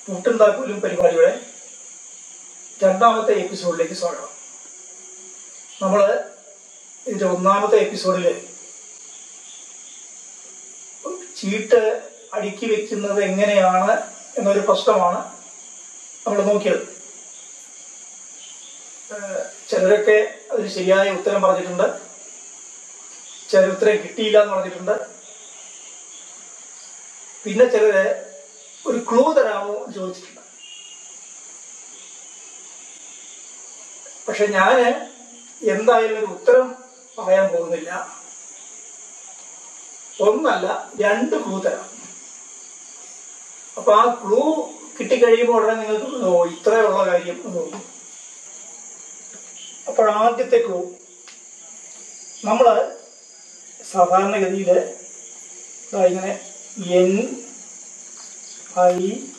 മുട്ടുണ്ടാക്കലും പരിപാടിയുടെ രണ്ടാമത്തെ എപ്പിസോഡിലേക്ക് സ്വാഗതം നമ്മൾ ഇതിന്റെ ഒന്നാമത്തെ എപ്പിസോഡിൽ ചീട്ട് അടുക്കി വെക്കുന്നത് എങ്ങനെയാണ് എന്നൊരു പ്രശ്നമാണ് നമ്മൾ നോക്കിയത് ഏഹ് ചിലരൊക്കെ അതിന് ശരിയായ ഉത്തരം പറഞ്ഞിട്ടുണ്ട് ചില ഉത്തരം കിട്ടിയില്ല എന്ന് പറഞ്ഞിട്ടുണ്ട് പിന്നെ ചിലര് ഒരു ക്ലൂ തരാമോ എന്ന് ചോദിച്ചിട്ടുണ്ട് പക്ഷെ ഞാന് എന്തായാലും ഒരു ഉത്തരം പറയാൻ പോകുന്നില്ല ഒന്നല്ല രണ്ട് ക്ലൂ തരാം അപ്പൊ ആ ക്ലൂ കിട്ടിക്കഴിയുമ്പോൾ ഉടനെ നിങ്ങൾക്ക് ഓ ഇത്രയുള്ള കാര്യം എന്ന് തോന്നും അപ്പോൾ ആദ്യത്തെ ക്ലൂ നമ്മള് സാധാരണഗതിയിൽ ഇങ്ങനെ എൻ ഐ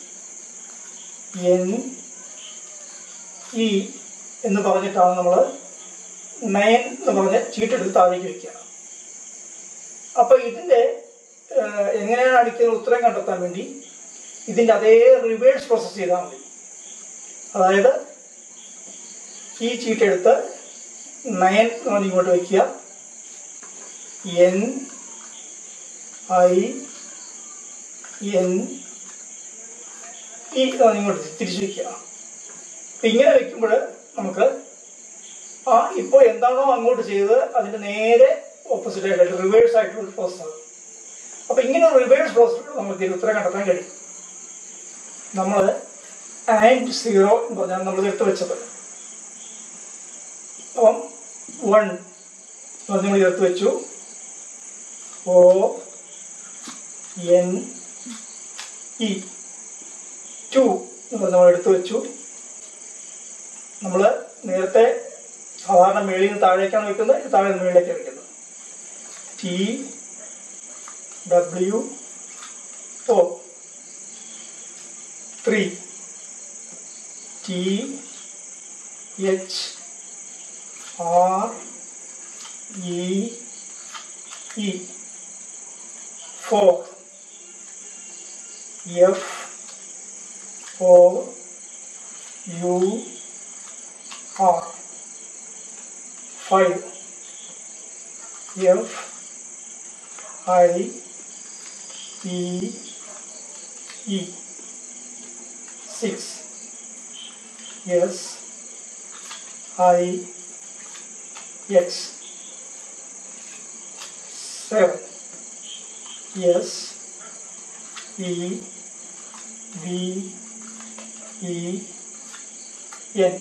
എൻ ഇ എന്ന് പറഞ്ഞിട്ടാണ് നമ്മൾ നയൻ എന്ന് പറഞ്ഞ് ചീട്ടെടുത്ത് താഴേക്ക് വെക്കുക അപ്പൊ ഇതിന്റെ ഏഹ്, എങ്ങനെയാണ് അടിക്കുന്ന ഉത്തരം കണ്ടെത്താൻ വേണ്ടി ഇതിന്റെ അതേ റിവേഴ്സ് പ്രോസസ് ചെയ്താൽ മതി അതായത് ഈ ചീട്ടെടുത്ത് നയൻ എന്ന് പറഞ്ഞ് ഇങ്ങോട്ട് വയ്ക്കുക എൻ ഐ എൻ ഈ ഇതാണ് ഇങ്ങോട്ട് തിരിച്ചു വെക്കുക അപ്പൊ ഇങ്ങനെ വെക്കുമ്പോൾ നമുക്ക് ആ ഇപ്പോൾ എന്താണോ അങ്ങോട്ട് ചെയ്തത് അതിന്റെ നേരെ ഓപ്പോസിറ്റ് ആയിട്ട് റിവേഴ്സ് ആയിട്ടുള്ള ഒരു പ്രോസസ് ആണ് അപ്പൊ ഇങ്ങനെ ഒരു റിവേഴ്സ് പ്രോസസ് നമുക്ക് ഇതിന് ഉത്തരം കണ്ടെത്താൻ കഴിയും നമ്മൾ ആൻഡ് സീറോ എന്ന് പറഞ്ഞാൽ നമ്മൾ എടുത്ത് വെച്ചത് അപ്പം വൺ നമ്മൾ ചേർത്ത് വെച്ചു ഓ എൻ ഇ ടു എന്ന് നമ്മൾ എടുത്തു വെച്ചു നമ്മൾ നേരത്തെ സാധാരണ മേളിൽ നിന്ന് താഴേക്കാണ് വെക്കുന്നത് ഇത് താഴെ നിന്ന് മേളിലേക്കാണ് വെക്കുന്നത് T W O three T H R E E four F O U R five F I E E six S I X seven. Yes. E. V. E. N.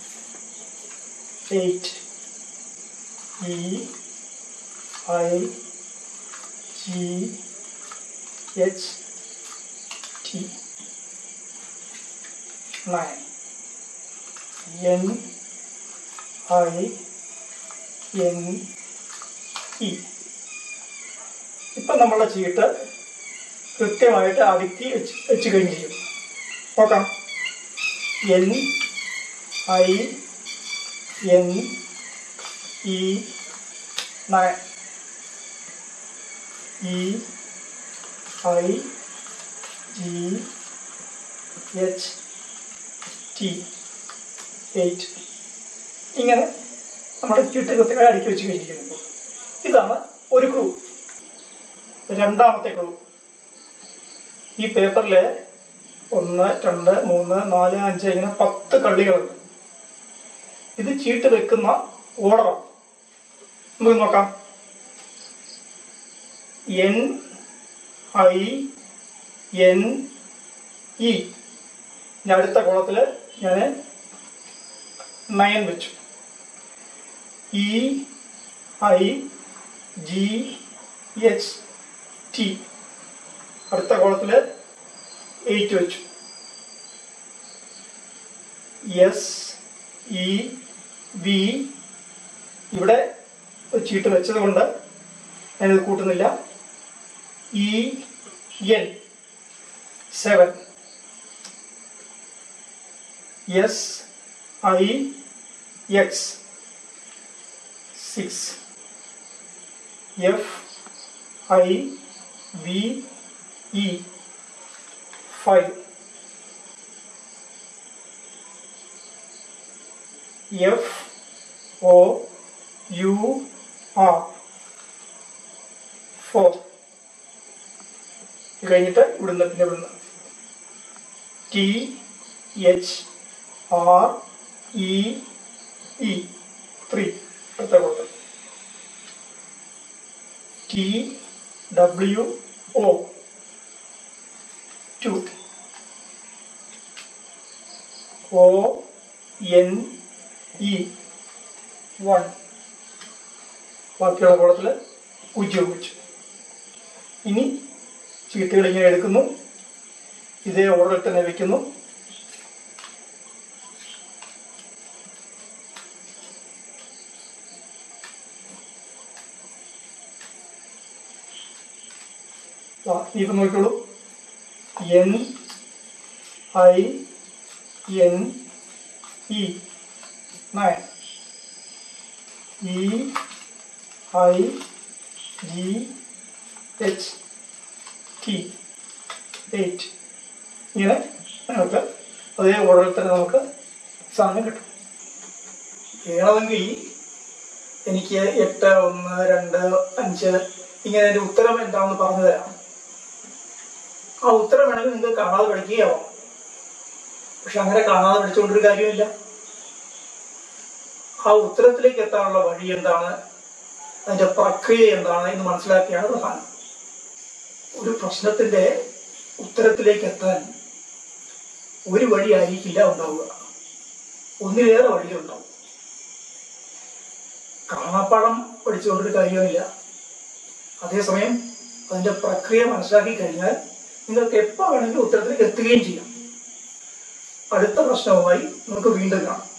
Eight. E. I. G. H. T. Nine. N. I. N. E. ഇപ്പൊ നമ്മളുടെ ചീട്ട് കൃത്യമായിട്ട് അടുക്കി വെച്ച് വെച്ച് കഴിഞ്ഞിരിക്കും നോക്കാം N I N E nine E I G H T eight ഇങ്ങനെ നമ്മുടെ ചീട്ട് കൃത്യമായി അടുക്കി വെച്ച് കഴിഞ്ഞിരിക്കുന്നു ഇതാണ് ഒരു ക്രൂ രണ്ടാമത്തെ ക്ലൂ ഈ പേപ്പറില് ഒന്ന് രണ്ട് മൂന്ന് നാല് അഞ്ച് ഇങ്ങനെ പത്ത് കള്ളികളുണ്ട് ഇത് ചീട്ട് വെക്കുന്ന ഓർഡറാണ് നമുക്ക് നോക്കാം എൻ ഐ എൻ ഇ ഇനി അടുത്ത കോളത്തില് ഞാൻ നയൻ വെച്ചു E I G H T അടുത്ത കോളത്തില് എയ്റ്റ് വെച്ചു എസ് ഇ വി ഇവിടെ ഒരു ചീട്ട് വെച്ചത് കൊണ്ട് ഞാനിത് കൂട്ടുന്നില്ല E N seven S I X six F I V E five F O U R four ഇത് കഴിഞ്ഞിട്ട് ഇവിടുന്ന് പിന്നെ ഇവിടുന്ന് T H R E E three അടുത്ത കൊടുത്തത് T W O two O N E one ബാക്കിയുള്ള കോളത്തിൽ പൂജ്യം വെച്ചു ഇനി ചീട്ടുകൾ ഇങ്ങനെ എടുക്കുന്നു ഇതേ ഓർഡറിൽ തന്നെ വെക്കുന്നു ആ, ഇത് നോക്കിക്കോളൂ N I N E nine E I G H T eight ഇങ്ങനെ നമുക്ക് അതേ ഓർഡറിൽ തന്നെ നമുക്ക് സാധനം കിട്ടും വേണമെങ്കിൽ എനിക്ക് എട്ട് ഒന്ന് രണ്ട് അഞ്ച് ഇങ്ങനെ അതിന്റെ ഉത്തരം എന്താണെന്ന് പറഞ്ഞു തരാം ആ ഉത്തരം വേണമെങ്കിൽ നിങ്ങൾക്ക് കാണാതെ പഠിക്കുകയാവാം പക്ഷെ അങ്ങനെ കാണാതെ പഠിച്ചുകൊണ്ടൊരു കാര്യമില്ല ആ ഉത്തരത്തിലേക്ക് എത്താനുള്ള വഴി എന്താണ് അതിന്റെ പ്രക്രിയ എന്താണ് എന്ന് മനസ്സിലാക്കിയാണ് പ്രധാനം ഒരു പ്രശ്നത്തിന്റെ ഉത്തരത്തിലേക്ക് എത്താൻ ഒരു വഴി ആയിരിക്കില്ല ഉണ്ടാവുക ഒന്നിലേറെ വഴികളുണ്ടാവും കാണാപ്പാടം പഠിച്ചുകൊണ്ടൊരു കാര്യമില്ല അതേസമയം അതിന്റെ പ്രക്രിയ മനസ്സിലാക്കി കഴിഞ്ഞാൽ നിങ്ങൾക്ക് എപ്പോൾ വേണമെങ്കിലും ഉത്തരത്തിലേക്ക് എത്തുകയും ചെയ്യാം അടുത്ത പ്രശ്നവുമായി നമുക്ക് വീണ്ടും കാണാം